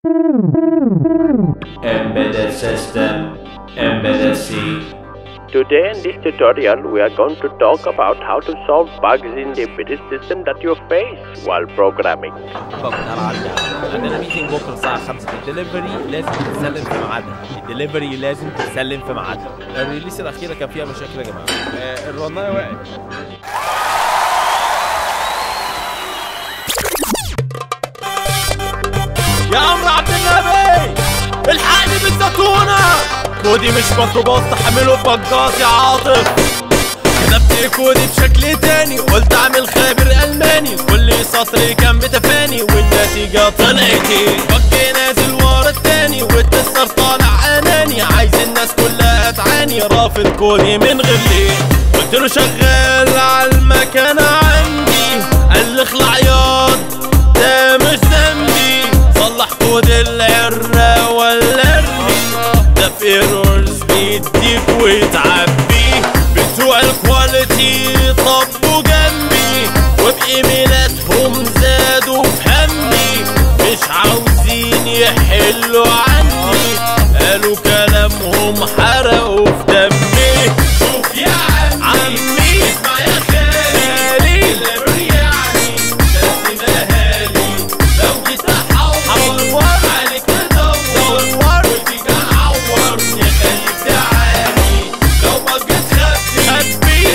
Embedded System, Embedded C. Today in this tutorial we are going to talk about how to solve bugs in the embedded system that you face while programming. طب انا عندي عندنا ميتنج بكره الساعه 5 الدليفري لازم تتسلم في ميعادها الدليفري لازم تتسلم في ميعادها الريليس الاخيره كان فيها مشاكل يا جماعه آه، الرنايه وقعت يا عمرو عبد النبي الحقني بالزتونه كودي مش ميكروباص تحمله بجاز يا عاطف كتبت كودي بشكل تاني قلت اعمل خابر الماني كل سطر كان بتفاني والنتيجة طلعت ايه بج نازل ورا التاني والتستر طالع اناني عايز الناس كلها تعاني رافض كودي من غير ليه قلت له شغال على المكان عندي قال لي اخلع ياض ده مش ذنبي صلح كود العرة ولا ارمي ده في ايرورز بيديك وتعبي بتوع الكواليتي طبوا جنبي وبإيميلاتهم زادوا في همي مش عاوزين يحلوا عني قالوا كلامهم حرقوا في دمي شوف يا عمي اسمع يا خالي اللي يعني لازم اهالي لو جيت احور عليك ادور وفيك اعور يا خليك تعاني لو ما جيت خبي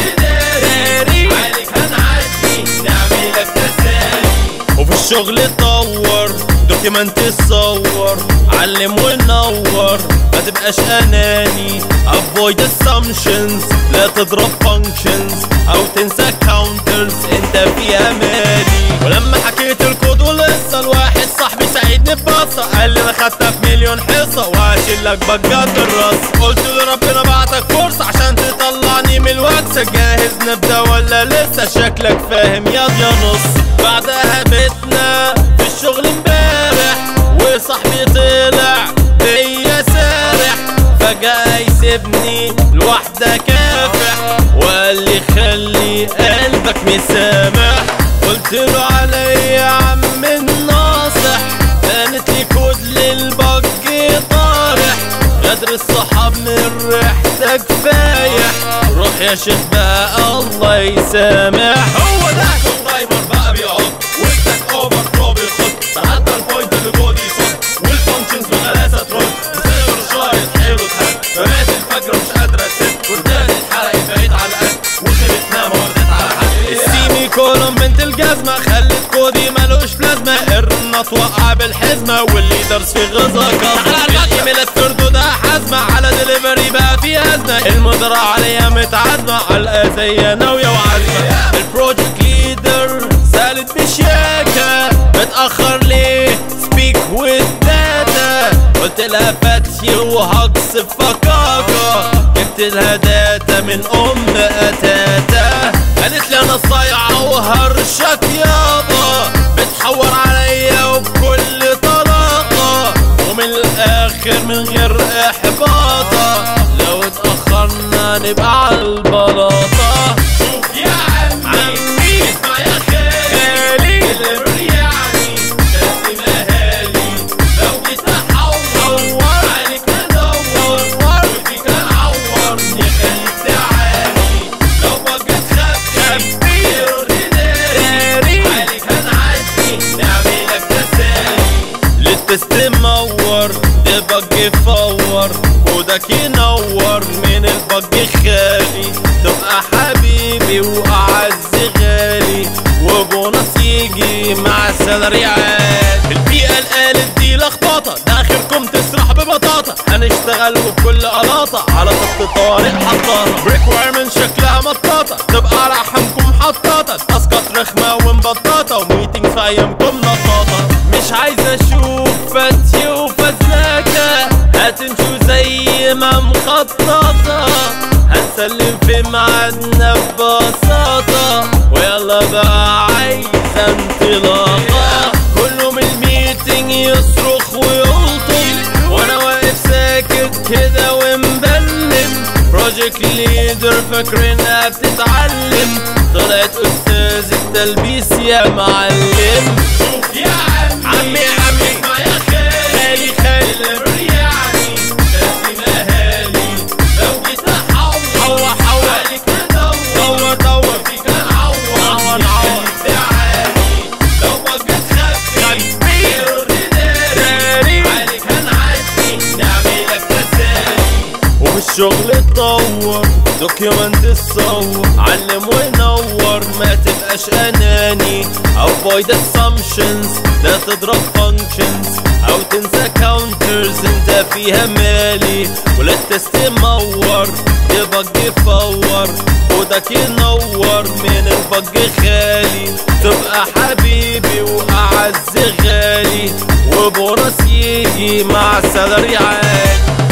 خبي عليك هنعدي نعملك تسالي وفي الشغل اتطور دوكيمنت تصور علم ونور ما تبقاش اناني avoid assumptions لا تضرب functions او تنسى counters انت في اماني ولما حكيت الكود والقصه الواحد صاحبي ساعدني ببصه قال لي انا خدتها في مليون حصه وهشيل لك بجات الراس قلت له ربنا بعتك فرصه عشان تطلعني من الوكسه جاهز نبدا ولا لسه شكلك فاهم ياض يا نص بعدها بيتنا في الشغل امبارح وصاحبي طلع بيا سارح فجأة يسيبني لوحدة كافح وقال لي خلي قلبك مسامح قلت له عليا يا عم الناصح كانت لي كود للبج طارح غدر الصحاب من ريحتك فايح روح يا شيخ بقى الله يسامح هو ده كون تايمر بقى بيقعد وسطك اوفر فلو بيخط تعدى البوينت اللي جوه يصد والفانكشنز بغلاسه ترد وسير الشايط حلو تهد فمات الفجر مش قادره تسد وردان اتحرقت بعيد على القد وخيبتنا ما وردت على حد السيمي كولوم بنت الجزمه خلت كودي ملوش بلازمه الرنة توقع بالحزمه والليدرز في غزة كظمه الايميلات تردو ده حزمه على دليفري بقى في ازمه المدراء عليا متعزمه على الاذيه ناويه وعزمه البروجكت ليدر سالت بشياكه متاخر ليه سبيك وذ داتا قلت لها فاتي وهجص فكاكا جبت لها داتا من ام اتاتا قالت لي انا صايعه وهرشك يابا بتحور عليا وبكل طلاقه ومن الاخر من غير احباطه لو اتاخرنا نبقى على البلاطه شوف يا عمي اسمع يا خالي اللي يعني لازم اهالي لو جيت احور عليك ادور وفيك اعور يخليك تعاني لو بقيت خبي خبي عليك هنعدي نعملك تسالي للتست مور دبج فور كودك ينور من البج خالي تبقى حبيبي واعز غالي وبونص يجي مع سالري عالي البيئة القالت دي لخبطة ده اخركم تسرح ببطاطا هنشتغل وبكل قلاطة على خط طارق حطاطة ريكويرمنت شكلها مطاطة تبقى على حمكم حطاطة تاسكات رخمة ومبطاطة وميتنج في ايامكم نطاطة مش عايز اشوف فتي وفزلكة هتمشوا زي ما مخططة هنسلم في ميعادنا ببساطة ويلا بقى عايزة انطلاقة كله من الميتنج يصرخ ويلطم وانا واقف ساكت كده ومبلم بروجكت ليدر فاكرينها بتتعلم طلعت استاذ التلبيس يا معلم شوف يا عمي عمي عمي اسمع يا خالي الشغل اتطور دوكيومنت تصور علم ونور ما تبقاش اناني avoid assumptions لا تضرب functions او تنسى counters انت فيها مالي ولا التست مور دبج يفور خدك ينور من البج خالي تبقى حبيبي واعز غالي وبونص يجي مع سالري عالي